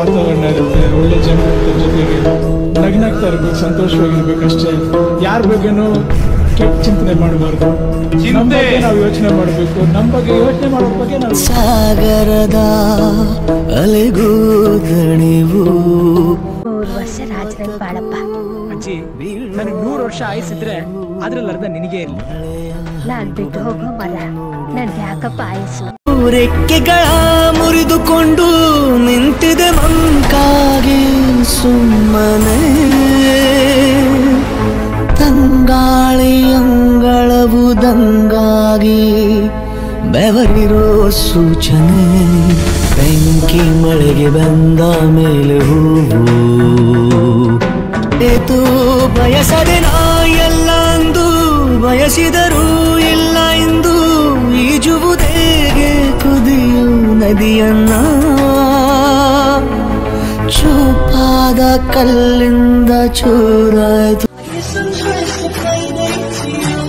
ವಾತಾವರಣ ಇರುತ್ತೆ ಒಳ್ಳೆ ಜನ ಇರ್ತಾರೆ ಜೊತೆಗೆ ನಗ್ನಾಗ್ತಾ ಇರ್ಬೇಕು ಸಂತೋಷವಾಗಿರ್ಬೇಕು ಅಷ್ಟೇ ಯಾರ ಬಗ್ಗೆನೂ ಕೆಟ್ಟ ಚಿಂತನೆ ಮಾಡಬಾರ್ದು ನಮ್ಮ ಬಗ್ಗೆ ನಾವು ಯೋಚನೆ ಮಾಡಬೇಕು ನಮ್ಮ ಬಗ್ಗೆ ಯೋಚನೆ ಮಾಡೋ ಬಗ್ಗೆ ನಾವು ಸಾಗರದ ಅಲೆಗೂ ದಣಿವು ಮೂರು ವರ್ಷ ರಾಜರಂಗ್ ಬಾಳಪ್ಪ ಅಜ್ಜಿ ನನಗೆ ನೂರು ವರ್ಷ ಆಯಸ್ಸಿದ್ರೆ ಅದ್ರಲ್ಲಿ ಅರ್ಧ ನಿನಗೆ ಇರಲಿ ನಾನ್ ಬಿಟ್ಟು ಹೋಗೋ ಮರ ನನ್ಗೆ ಯಾಕಪ್ಪ ಆಯಸ್ಸು ರೆಕ್ಕೆಗಳ ಮುರಿದುಕೊಂಡು ನಿಂತಿದೆ ಮಂಕಾಗಿ ಸುಮ್ಮನೆ ತಂಗಾಳಿ ಅಂಗಳವು ದಂಗಾಗಿ ಬೆವರಿರೋ ಸೂಚನೆ ಬೆಂಕಿ ಮಳೆಗೆ ಬಂದ ಮೇಲೆ ಹೂವು ಏತು ಬಯಸದೆ ನಾ ಎಲ್ಲ ಅಂದು ಬಯಸಿದರೂ ಇಲ್ಲ ಎಂದು ಈಜುವುದೇಗೆ ಕುದಿಯು ನದಿಯನ್ನ ಚೂಪಾದ ಕಲ್ಲಿಂದ ಚೂರಾಯ್ತು Sometimes the play dates you